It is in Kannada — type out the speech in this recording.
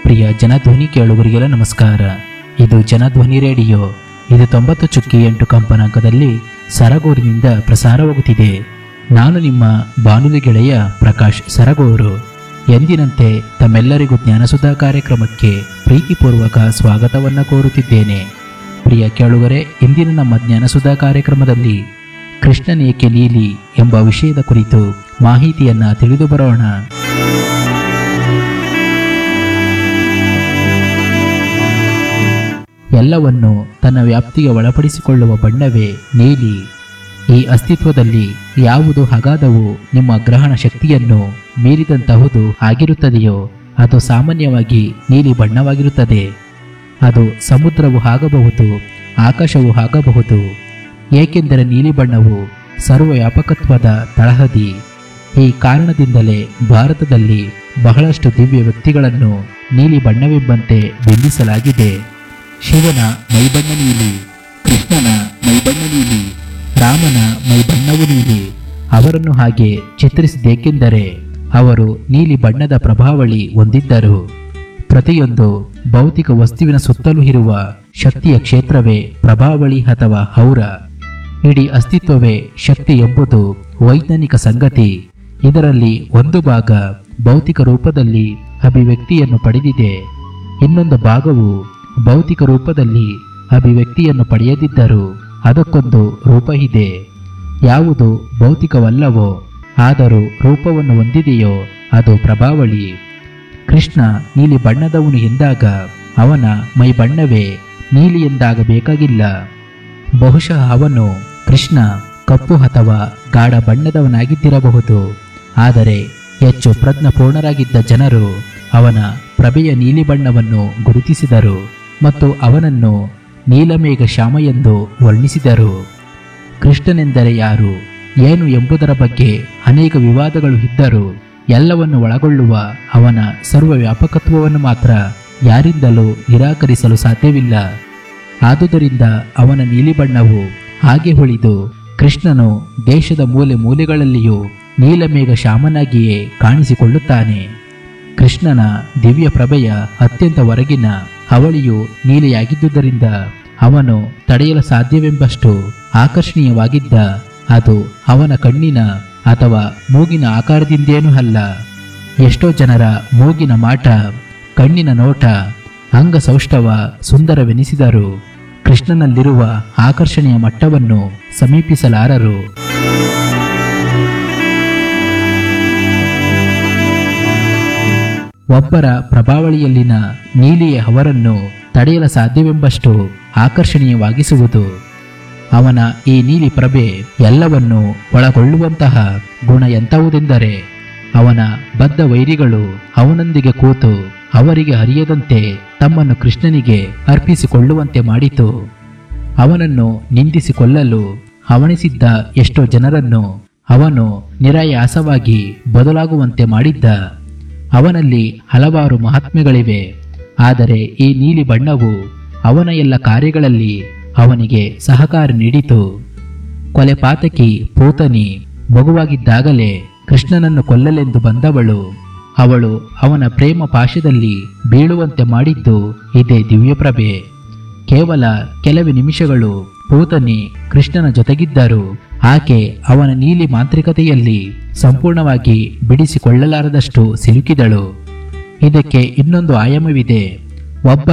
ಪ್ರಿಯ ಜನಧ್ವನಿ ಕೇಳುಗರಿಗೆಲ್ಲ ನಮಸ್ಕಾರ ಇದು ಜನಧ್ವನಿ ರೇಡಿಯೋ ಇದು ತೊಂಬತ್ತು ಚುಕ್ಕಿ ಎಂಟು ಕಂಪನಾಂಕದಲ್ಲಿ ಸರಗೂರಿನಿಂದ ಪ್ರಸಾರವಾಗುತ್ತಿದೆ ನಾನು ನಿಮ್ಮ ಬಾನುಲಿ ಗೆಳೆಯ ಪ್ರಕಾಶ್ ಸರಗೂರು ಎಂದಿನಂತೆ ತಮ್ಮೆಲ್ಲರಿಗೂ ಜ್ಞಾನಸುಧಾ ಕಾರ್ಯಕ್ರಮಕ್ಕೆ ಪ್ರೀತಿಪೂರ್ವಕ ಸ್ವಾಗತವನ್ನು ಕೋರುತ್ತಿದ್ದೇನೆ ಪ್ರಿಯ ಕೇಳುಗರೆ ಇಂದಿನ ನಮ್ಮ ಜ್ಞಾನಸುಧಾ ಕಾರ್ಯಕ್ರಮದಲ್ಲಿ ಕೃಷ್ಣನೇಕೆ ನೀಲಿ ಎಂಬ ವಿಷಯದ ಕುರಿತು ಮಾಹಿತಿಯನ್ನ ತಿಳಿದು ಬರೋಣ ಎಲ್ಲವನ್ನು ತನ್ನ ವ್ಯಾಪ್ತಿಗೆ ಒಳಪಡಿಸಿಕೊಳ್ಳುವ ಬಣ್ಣವೇ ನೀಲಿ ಈ ಅಸ್ತಿತ್ವದಲ್ಲಿ ಯಾವುದು ಹಗಾದವು ನಿಮ್ಮ ಗ್ರಹಣ ಶಕ್ತಿಯನ್ನು ಮೀರಿದಂತಹುದು ಆಗಿರುತ್ತದೆಯೋ ಅದು ಸಾಮಾನ್ಯವಾಗಿ ನೀಲಿ ಬಣ್ಣವಾಗಿರುತ್ತದೆ ಅದು ಸಮುದ್ರವು ಆಗಬಹುದು ಆಕಾಶವು ಆಗಬಹುದು ಏಕೆಂದರೆ ನೀಲಿ ಬಣ್ಣವು ಸರ್ವವ್ಯಾಪಕತ್ವದ ತಳಹದಿ ಈ ಕಾರಣದಿಂದಲೇ ಭಾರತದಲ್ಲಿ ಬಹಳಷ್ಟು ದಿವ್ಯ ವ್ಯಕ್ತಿಗಳನ್ನು ನೀಲಿ ಬಣ್ಣವೆಂಬಂತೆ ಬಿಂಬಿಸಲಾಗಿದೆ ಶಿವನ ಮೈಬಣ್ಣ ನೀಲಿ ಕೃಷ್ಣನ ಮೈಬಣ್ಣ ನೀಲಿ ರಾಮನ ಮೈಬಣ್ಣವು ನೀಲಿ ಅವರನ್ನು ಹಾಗೆ ಚಿತ್ರಿಸಿದ್ದೇಕೆಂದರೆ ಅವರು ನೀಲಿ ಬಣ್ಣದ ಪ್ರಭಾವಳಿ ಹೊಂದಿದ್ದರು ಪ್ರತಿಯೊಂದು ಭೌತಿಕ ವಸ್ತುವಿನ ಸುತ್ತಲೂ ಇರುವ ಶಕ್ತಿಯ ಕ್ಷೇತ್ರವೇ ಪ್ರಭಾವಳಿ ಅಥವಾ ಹೌರ ಇಡೀ ಅಸ್ತಿತ್ವವೇ ಶಕ್ತಿ ಎಂಬುದು ವೈಜ್ಞಾನಿಕ ಸಂಗತಿ ಇದರಲ್ಲಿ ಒಂದು ಭಾಗ ಭೌತಿಕ ರೂಪದಲ್ಲಿ ಅಭಿವ್ಯಕ್ತಿಯನ್ನು ಪಡೆದಿದೆ ಇನ್ನೊಂದು ಭಾಗವು ಭೌತಿಕ ರೂಪದಲ್ಲಿ ಅಭಿವ್ಯಕ್ತಿಯನ್ನು ಪಡೆಯದಿದ್ದರೂ ಅದಕ್ಕೊಂದು ರೂಪ ಇದೆ ಯಾವುದು ಭೌತಿಕವಲ್ಲವೋ ಆದರೂ ರೂಪವನ್ನು ಹೊಂದಿದೆಯೋ ಅದು ಪ್ರಭಾವಳಿ ಕೃಷ್ಣ ನೀಲಿ ಬಣ್ಣದವನು ಎಂದಾಗ ಅವನ ಮೈ ಬಣ್ಣವೇ ನೀಲಿ ಎಂದಾಗಬೇಕಾಗಿಲ್ಲ ಬಹುಶಃ ಅವನು ಕೃಷ್ಣ ಕಪ್ಪು ಅಥವಾ ಗಾಢ ಬಣ್ಣದವನಾಗಿದ್ದಿರಬಹುದು ಆದರೆ ಹೆಚ್ಚು ಪ್ರಜ್ಞಪೂರ್ಣರಾಗಿದ್ದ ಜನರು ಅವನ ಪ್ರಭೆಯ ನೀಲಿ ಬಣ್ಣವನ್ನು ಗುರುತಿಸಿದರು ಮತ್ತು ಅವನನ್ನು ನೀಲಮೇಘ ಶ್ಯಾಮ ಎಂದು ವರ್ಣಿಸಿದರು ಕೃಷ್ಣನೆಂದರೆ ಯಾರು ಏನು ಎಂಬುದರ ಬಗ್ಗೆ ಅನೇಕ ವಿವಾದಗಳು ಇದ್ದರೂ ಎಲ್ಲವನ್ನು ಒಳಗೊಳ್ಳುವ ಅವನ ಸರ್ವವ್ಯಾಪಕತ್ವವನ್ನು ಮಾತ್ರ ಯಾರಿಂದಲೂ ನಿರಾಕರಿಸಲು ಸಾಧ್ಯವಿಲ್ಲ ಆದುದರಿಂದ ಅವನ ನೀಲಿ ಬಣ್ಣವು ಹಾಗೆ ಉಳಿದು ಕೃಷ್ಣನು ದೇಶದ ಮೂಲೆ ಮೂಲೆಗಳಲ್ಲಿಯೂ ನೀಲಮೇಘ ಶ್ಯಾಮನಾಗಿಯೇ ಕಾಣಿಸಿಕೊಳ್ಳುತ್ತಾನೆ ಕೃಷ್ಣನ ದಿವ್ಯ ಪ್ರಭೆಯ ಅತ್ಯಂತ ಹೊರಗಿನ ಅವಳಿಯು ನೀಲಿಯಾಗಿದ್ದುದರಿಂದ ಅವನು ತಡೆಯಲು ಸಾಧ್ಯವೆಂಬಷ್ಟು ಆಕರ್ಷಣೀಯವಾಗಿದ್ದ ಅದು ಅವನ ಕಣ್ಣಿನ ಅಥವಾ ಮೂಗಿನ ಆಕಾರದಿಂದೇನೂ ಅಲ್ಲ ಎಷ್ಟೋ ಜನರ ಮೂಗಿನ ಮಾಟ ಕಣ್ಣಿನ ನೋಟ ಅಂಗಸೌಷ್ಠವ ಸುಂದರವೆನಿಸಿದರು ಕೃಷ್ಣನಲ್ಲಿರುವ ಆಕರ್ಷಣೆಯ ಮಟ್ಟವನ್ನು ಸಮೀಪಿಸಲಾರರು ಒಬ್ಬರ ಪ್ರಭಾವಳಿಯಲ್ಲಿನ ನೀಲಿಯ ಅವರನ್ನು ತಡೆಯಲು ಸಾಧ್ಯವೆಂಬಷ್ಟು ಆಕರ್ಷಣೀಯವಾಗಿಸುವುದು ಅವನ ಈ ನೀಲಿ ಪ್ರಭೆ ಎಲ್ಲವನ್ನು ಒಳಗೊಳ್ಳುವಂತಹ ಗುಣ ಎಂತಹುದೆಂದರೆ ಅವನ ಬದ್ಧ ವೈರಿಗಳು ಅವನೊಂದಿಗೆ ಕೂತು ಅವರಿಗೆ ಅರಿಯದಂತೆ ತಮ್ಮನ್ನು ಕೃಷ್ಣನಿಗೆ ಅರ್ಪಿಸಿಕೊಳ್ಳುವಂತೆ ಮಾಡಿತು ಅವನನ್ನು ನಿಂದಿಸಿಕೊಳ್ಳಲು ಅವಣಿಸಿದ್ದ ಎಷ್ಟೋ ಜನರನ್ನು ಅವನು ನಿರಾಯಾಸವಾಗಿ ಬದಲಾಗುವಂತೆ ಮಾಡಿದ್ದ ಅವನಲ್ಲಿ ಹಲವಾರು ಮಹಾತ್ಮೆಗಳಿವೆ ಆದರೆ ಈ ನೀಲಿ ಬಣ್ಣವು ಅವನ ಎಲ್ಲ ಕಾರ್ಯಗಳಲ್ಲಿ ಅವನಿಗೆ ಸಹಕಾರ ನೀಡಿತು ಕೊಲೆ ಪಾತಕಿ ಪೂತನಿ ಮಗುವಾಗಿದ್ದಾಗಲೇ ಕೃಷ್ಣನನ್ನು ಕೊಲ್ಲಲೆಂದು ಬಂದವಳು ಅವಳು ಅವನ ಪ್ರೇಮ ಪಾಶದಲ್ಲಿ ಬೀಳುವಂತೆ ಮಾಡಿದ್ದು ಇದೇ ದಿವ್ಯಪ್ರಭೆ ಕೇವಲ ಕೆಲವೇ ನಿಮಿಷಗಳು ಪೂತನಿ ಕೃಷ್ಣನ ಜೊತೆಗಿದ್ದರು ಆಕೆ ಅವನ ನೀಲಿ ಮಾಂತ್ರಿಕತೆಯಲ್ಲಿ ಸಂಪೂರ್ಣವಾಗಿ ಬಿಡಿಸಿಕೊಳ್ಳಲಾರದಷ್ಟು ಸಿಲುಕಿದಳು ಇದಕ್ಕೆ ಇನ್ನೊಂದು ಆಯಾಮವಿದೆ ಒಬ್ಬ